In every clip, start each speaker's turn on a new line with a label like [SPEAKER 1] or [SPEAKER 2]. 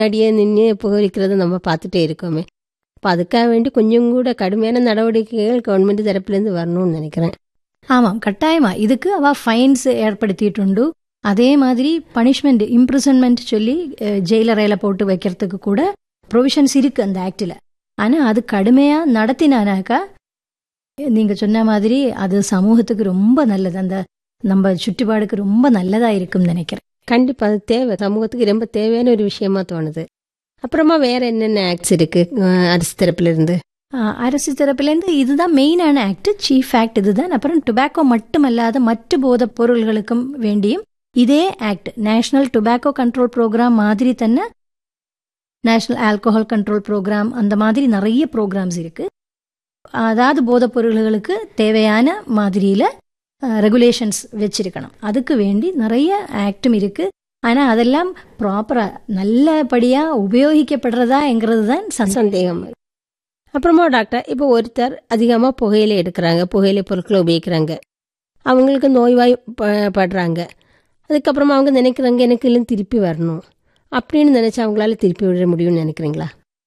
[SPEAKER 1] முன்னாடியே நின்று புகைவிக்கிறத நம்ம பார்த்துட்டே இருக்கோமே அப்போ அதுக்காக வேண்டி கொஞ்சம் கூட கடுமையான நடவடிக்கைகள் கவர்மெண்ட் தரப்புலேருந்து வரணும்னு நினைக்கிறேன்
[SPEAKER 2] ஆமாம் கட்டாயமா இதுக்கு அவ ஃபைன்ஸ் ஏற்படுத்திட்டுண்டு அதே மாதிரி பனிஷ்மெண்ட் இம்ப்ரிசன்மெண்ட் சொல்லி ஜெயில ரயில போட்டு வைக்கிறதுக்கு கூட ப்ரொவிஷன்ஸ் இருக்கு அந்த ஆக்டில் ஆனா அது கடுமையா நடத்தினானாக்கா நீங்க சொன்ன மாதிரி அது சமூகத்துக்கு ரொம்ப நல்லது அந்த நம்ம சுற்றுப்பாடுக்கு ரொம்ப நல்லதா இருக்கும்னு நினைக்கிறேன்
[SPEAKER 1] கண்டிப்பாக அது தேவை சமூகத்துக்கு ரொம்ப தேவையான ஒரு விஷயமா தோணுது அப்புறமா வேற என்னென்ன ஆக்ட்ஸ் இருக்கு அஹ் அரசு தரப்புலேருந்து
[SPEAKER 2] ஆஹ் அரசு தரப்புலேருந்து இதுதான் மெயினான ஆக்ட் சீஃப் ஆக்ட் இதுதான் அப்புறம் டுபாக்கோ மட்டுமல்லாத மற்ற போதைப் பொருள்களுக்கும் வேண்டியும் இதே act national tobacco control programme மாதிரி തന്നെ நேஷனல் ஆல்கஹால் கண்ட்ரோல் ப்ரோக்ராம் அந்த மாதிரி நிறைய ப்ரோக்ராம்ஸ் இருக்கு அதாவது போதைப் பொருள்களுக்கு தேவையான மாதிரியில ரெகுலேஷன்ஸ் வச்சிருக்கணும் அதுக்கு வேண்டி நிறைய ஆக்டும் இருக்கு ஆனா அதெல்லாம் ப்ராப்பரா நல்லபடியா உபயோகிக்கப்படுறதாங்கிறது தான் சந்தேகம்
[SPEAKER 1] சந்தேகம் அப்புறமா டாக்டர் இப்போ ஒருத்தர் அதிகமாக புகையிலை எடுக்கிறாங்க புகையிலை பொருட்களை உபயோகிக்கிறாங்க அவங்களுக்கு நோய்வாய் ப- படுறாங்க அதுக்கப்புறமா அவங்க நினைக்கிறாங்க எனக்கு இல்லை திருப்பி வரணும் அப்படின்னு நினைச்சா அவங்களால திருப்பி விட முடியும்னு நினைக்கிறீங்களா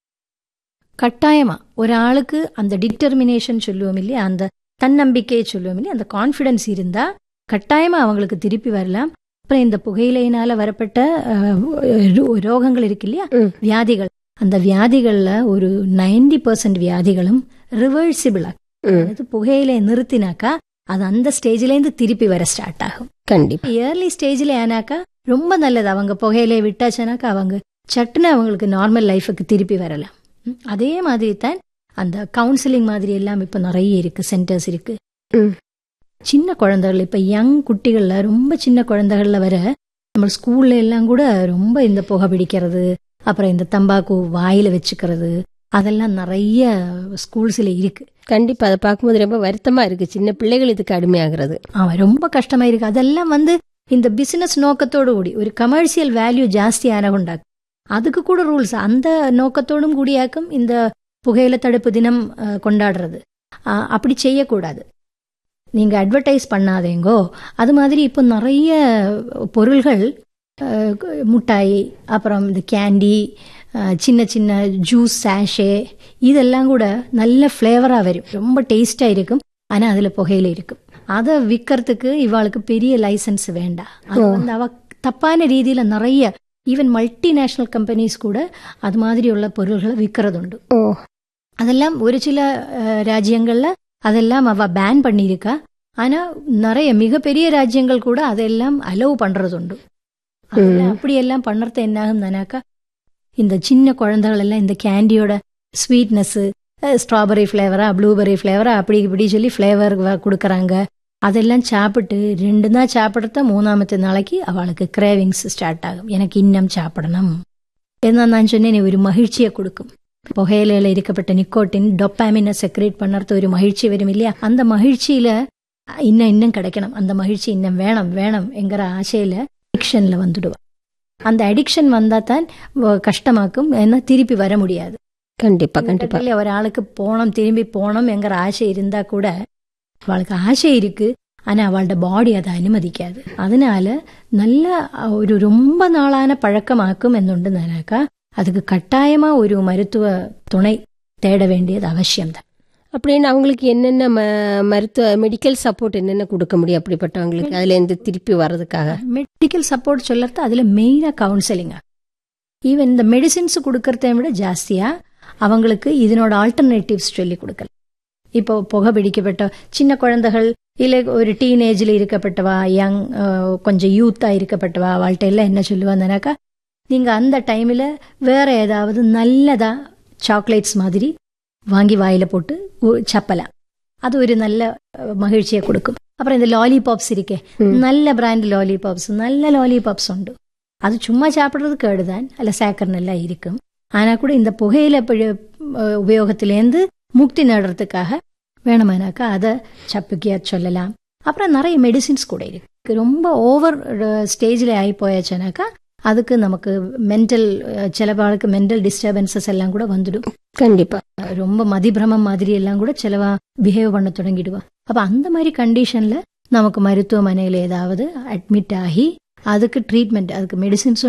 [SPEAKER 2] கட்டாயமா ஒராளுக்கு அந்த டிட்டர்மினேஷன் சொல்லுவோம் இல்லையா அந்த தன்னம்பிக்கையை சொல்லுவோம் இல்லையா அந்த கான்ஃபிடன்ஸ் இருந்தா கட்டாயமா அவங்களுக்கு திருப்பி வரலாம் அப்புறம் இந்த புகையிலையினால வரப்பட்ட அஹ், ரோ- ரோகங்கள் இருக்கு இல்லையா
[SPEAKER 1] ம்.
[SPEAKER 2] வியாதிகள் அந்த வியாதிகள்ல ஒரு 90% பர்சன்ட் வியாதிகளும் ரிவர்சிபிளா
[SPEAKER 1] ம்
[SPEAKER 2] அதாவது புகையிலை நிறுத்தினாக்கா அது அந்த ஸ்டேஜ்ல இருந்து திருப்பி வர ஸ்டார்ட் ஆகும்
[SPEAKER 1] கண்டிப்பா
[SPEAKER 2] இயர்லி ஸ்டேஜ்ல ஆனாக்கா ரொம்ப நல்லது அவங்க புகையிலை விட்டாச்சுனாக்கா அவங்க சட்டுன்னு அவங்களுக்கு நார்மல் லைஃபுக்கு திருப்பி வரலாம் ம், அதே மாதிரி தான் அந்த கவுன்சிலிங் மாதிரி எல்லாம் இப்ப நிறைய இருக்கு சென்டர்ஸ் இருக்கு
[SPEAKER 1] ம்.
[SPEAKER 2] சின்ன குழந்தைகள் இப்ப யங் குட்டிகள்ல ரொம்ப சின்ன குழந்தைகள்ல வர நம்ம ஸ்கூல்ல எல்லாம் கூட ரொம்ப இந்த புகை பிடிக்கிறது அப்புறம் இந்த தம்பாக்கு வாயில வச்சுக்கிறது அதெல்லாம் நிறைய ஸ்கூல்ஸ்ல இருக்கு
[SPEAKER 1] கண்டிப்பா அதை பார்க்கும்போது ரொம்ப வருத்தமா இருக்கு சின்ன பிள்ளைகள் இதுக்கு அடிமையாகிறது
[SPEAKER 2] அவன் ரொம்ப கஷ்டமா இருக்கு அதெல்லாம் வந்து இந்த பிசினஸ் நோக்கத்தோடு கூடி ஒரு கமர்ஷியல் வேல்யூ ஜாஸ்தி ஆனகுண்டாக்கும் அதுக்கு கூட ரூல்ஸ் அந்த நோக்கத்தோடும் கூடியாக்கும் இந்த புகையில தடுப்பு தினம் அஹ், கொண்டாடுறது அஹ், அப்படி செய்யக்கூடாது நீங்க அட்வர்டைஸ் பண்ணாதேங்கோ அது மாதிரி இப்போ நிறைய பொருள்கள் அஹ், முட்டாய் அப்புறம் இந்த கேண்டி அஹ், சின்ன சின்ன ஜூஸ் சாஷே இதெல்லாம் கூட நல்ல ஃப்ளேவரா வரும் ரொம்ப டேஸ்டா இருக்கும் ஆனா அதுல புகையில இருக்கும் அதை விற்கிறதுக்கு இவாளுக்கு பெரிய லைசன்ஸ் வேண்டாம் அது வந்து அவ தப்பான ரீதியில நிறைய ஈவன் மல்டிநேஷனல் கம்பெனிஸ் கூட அது மாதிரி உள்ள பொருள்களை விற்கிறதுண்டு
[SPEAKER 1] ஓ
[SPEAKER 2] அதெல்லாம் ஒரு சில அஹ், ராஜ்யங்கள்ல அதெல்லாம் அவ பேன் பண்ணியிருக்கா ஆனா நிறைய மிகப்பெரிய ராஜ்யங்கள் கூட அதெல்லாம் அலோவ் பண்றதுண்டு அதுல அப்படியெல்லாம் பண்றது என்ன ஆகும்னாக்கா இந்த சின்ன குழந்தைகள் எல்லாம் இந்த கேண்டியோட ஸ்வீட்னஸ் ஸ்ட்ராபெரி ஃப்ளேவரா ப்ளூபெர்ரி ஃப்ளேவரா அப்படி இப்படி சொல்லி ஃப்ளேவர் கொடுக்கறாங்க அதெல்லாம் சாப்பிட்டு ரெண்டு தான் சாப்பிடுறத மூணாமത്തെ நாளைக்கு அவளுக்கு கிரேவிங்ஸ் ஸ்டார்ட் ஆகும் எனக்கு இன்னும் சாப்பிடணும் എന്നാ நான் சொன்னேன் ஒரு மகிழ்ச்சியை கொடுக்கும் புகையிலையில இருக்கப்பட்ட நிக்கோட்டின் டொப்பாமினை செக்ரேட் பண்ணறது ஒரு மகிழ்ச்சி வரும் இல்லையா அந்த மகிழ்ச்சியில இன்னும் இன்னும் கிடைக்கணும் அந்த மகிழ்ச்சி இன்னும் வேணும் வேணும் என்கிற ஆசையில அடிக்ஷன்ல வந்துடுவா அந்த அடிக்ஷன் வந்தா தான் வ- கஷ்டமாக்கும் ஏன்னா திருப்பி வர முடியாது
[SPEAKER 1] கண்டிப்பா கண்டிப்பா
[SPEAKER 2] இல்ல ஒரு ஆளுக்கு போனோம் திரும்பி போனோம் என்கிற ஆசை இருந்தா கூட அவளுக்கு ஆசை இருக்கு ஆனா அவளோட பாடி அதை அனுமதிக்காது அதனால நல்ல ஒரு ரொம்ப நாளான பழக்கமாக்கும் എന്നുണ്ടെന്നാക്കാ அதுக்கு கட்டாயமா ஒரு மருத்துவ துணை தேட வேண்டியது அவசியம்தான்
[SPEAKER 1] அப்படின்னு அவங்களுக்கு என்னென்ன ம- மருத்துவ மெடிக்கல் சப்போர்ட் என்னென்ன கொடுக்க முடியும் அப்படிப்பட்டவங்களுக்கு அதுல இருந்து திருப்பி வர்றதுக்காக
[SPEAKER 2] மெடிக்கல் சப்போர்ட் சொல்லறது அதுல மெயினா கவுன்சிலிங்கா ஈவன் இந்த மெடிசின்ஸ் கொடுக்கறத விட ஜாஸ்தியா அவங்களுக்கு இதனோட ஆல்டர்னேட்டிவ்ஸ் சொல்லி கொடுக்கல இப்போ புகை பிடிக்கப்பட்ட சின்ன குழந்தைகள் இல்ல ஒரு டீனேஜ்ல இருக்கப்பட்டவா யங் கொஞ்சம் யூத்தா இருக்கப்பட்டவா அவள்கிட்ட எல்லாம் என்ன சொல்லுவாங்கனாக்கா நீங்க அந்த டைம்ல வேற ஏதாவது நல்லதா சாக்லேட்ஸ் மாதிரி வாங்கி வாயில போட்டு உ- சப்பலாம் அது ஒரு நல்ல அஹ், மகிழ்ச்சியை கொடுக்கும் அப்புறம் இந்த லாலிபாப்ஸ் இருக்கே நல்ல பிராண்ட் லாலிபாப்ஸ் நல்ல லாலிபாப்ஸ் உண்டு அது சும்மா சாப்பிடுறது கேடுதான் அல்ல சேக்கர் நல்லா இருக்கும் ஆனா கூட இந்த புகையில பிழ- அஹ், உபயோகத்திலேருந்து முக்தி நேடுறதுக்காக வேணுமானாக்கா அதை சப்புக்கியா சொல்லலாம் அப்புறம் நிறைய மெடிசின்ஸ் கூட இருக்கு ரொம்ப ஓவர் ஸ்டேஜில் ஆகி போயாச்சுனாக்கா அதுக்கு நமக்கு மென்டல் சில ஆளுக்கு மென்டல் டிஸ்டர்பன்சஸ் எல்லாம் கூட வந்துடும்
[SPEAKER 1] கண்டிப்பா
[SPEAKER 2] ரொம்ப மதிபிரமம் மாதிரி எல்லாம் கூட சிலவா பிஹேவ் பண்ண தொடங்கிடுவா அப்ப அந்த மாதிரி கண்டிஷன்ல நமக்கு மருத்துவமனையில ஏதாவது அட்மிட் ஆகி அதுக்கு ட்ரீட்மெண்ட் அதுக்கு மெடிசின்ஸ் உண்டு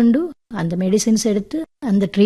[SPEAKER 2] அந்த மெடிசின்ஸ் எடுத்து அந்த